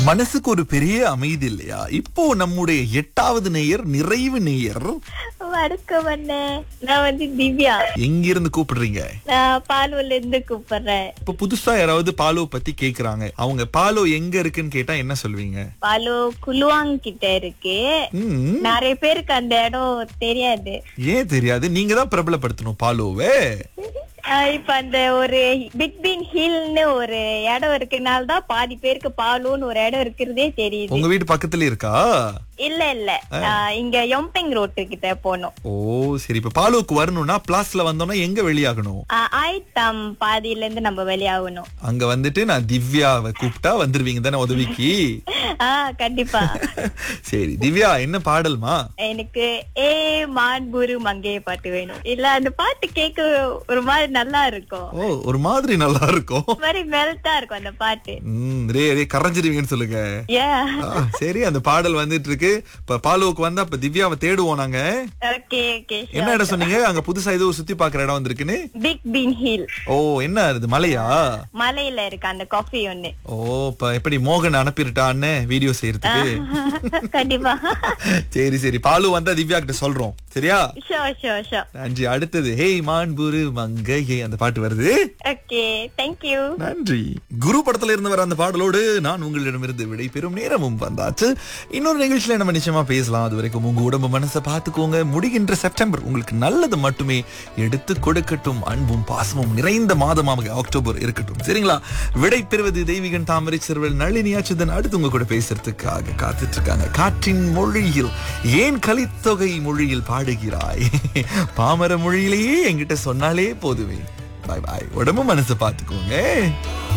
மனசுக்கு ஒரு பெரிய அமைதி இல்லையா இப்போ நம்முடைய எட்டாவது நேயர் நிறைவு நேயர் வணக்கம் அண்ணே நான் வந்து திவ்யா எங்கிருந்து கூப்பிடுறீங்க நான் பாலூர்ல இருந்து கூப்பிடுறேன் இப்ப புதுசா யாராவது பாலோ பத்தி கேக்குறாங்க அவங்க பாலோ எங்க இருக்குன்னு கேட்டா என்ன சொல்வீங்க பாலு குலுவாங் கிட்ட இருக்கு ம், நிறைய பேருக்கு அந்த இடம் தெரியாது ஏன் தெரியாது நீங்க தான் பிரபலப்படுத்தணும் பாலோவை ஆஹ் இப்ப அந்த ஒரு பிக் பீன் ஹில்னு ஒரு இடம் இருக்கனால தான் பாதி பேருக்கு பாலுன்னு ஒரு இடம் இருக்கிறதே தெரியுது உங்க வீட்டு பக்கத்துல இருக்கா இல்ல இல்ல ஆஹ் இங்க யொம்பிங் ரோட்டு கிட்ட போனோம் ஓ சரி இப்ப பாலோக்கு வரணும்னா பிளாஸ்ல வந்தோம்னா எங்க வெளியாகணும் ஆயித்தாம் பாதியில இருந்து நம்ம வெளியாகணும் அங்க வந்துட்டு நான் திவ்யாவை கூப்பிட்டா வந்துருவீங்க தானே உதவிக்கு ஆஹ் கண்டிப்பா சரி திவ்யா என்ன பாடல்மா எனக்கு ஏ மான்புரு மங்கைய பாட்டு வேணும் இல்ல அந்த பாட்டு கேட்க ஒரு மாதிரி நல்லா இருக்கும் ஓ ஒரு மாதிரி நல்லா இருக்கும் ஒரு மாதிரி மெல்ட்டா இருக்கும் அந்த பாட்டு ம் ரே ரே கரைஞ்சிருவீங்கன்னு சொல்லுங்க ஏ ஆ, சரி அந்த பாடல் வந்துட்டு இருக்கு இப்ப பாலுவுக்கு வந்தா இப்ப திவ்யாவை தேடுவோம் நாங்க ஓகே ஓகே என்ன இடம் சொன்னீங்க அங்க புதுசா ஏதோ சுத்தி பாக்குற இடம் வந்திருக்குன்னு பிக் பீன் ஹில் ஓ என்ன இது மலையா மலையில இருக்கு அந்த காஃபி ஒண்ணு ஓ இப்ப எப்படி மோகன் அனுப்பிருட்டான்னு வீடியோ செய்யறதுக்கு கண்டிப்பா சரி சரி பாலு வந்தா திவ்யா கிட்ட சொல்றோம் சரியா ஷோ ஷோ ஷோ நன்றி அடுத்தது ஹேய் மான்புரு மங்கையே அந்த பாட்டு வருது ஓகே தேங்க்யூ நன்றி குரு படத்துல இருந்து வர அந்த பாடலோடு நான் உங்களிடமிருந்து விடை பெறும் நேரமும் வந்தாச்சு இன்னொரு நிகழ்ச்சியில நம்ம நிச்சயமா பேசலாம் அது வரைக்கும் உங்க உடம்பு மனசை பார்த்துக்கோங்க முடிகின்ற செப்டம்பர் உங்களுக்கு நல்லது மட்டுமே எடுத்து கொடுக்கட்டும் அன்பும் பாசமும் நிறைந்த மாதமாக அக்டோபர் இருக்கட்டும் சரிங்களா விடை பெறுவது தெய்வீகன் தாமரை சிறுவல் நளினி அச்சுதன் அடுத்து உங்க கூட பேசுறதுக்காக காத்துட்டு இருக்காங்க காற்றின் மொழியில் ஏன் கலித்தொகை மொழியில் பாடுகிறாய் பாமர மொழியிலேயே என்கிட்ட சொன்னாலே போதுமே பாய் பாய் உடம்பு மனசை பார்த்துக்கோங்க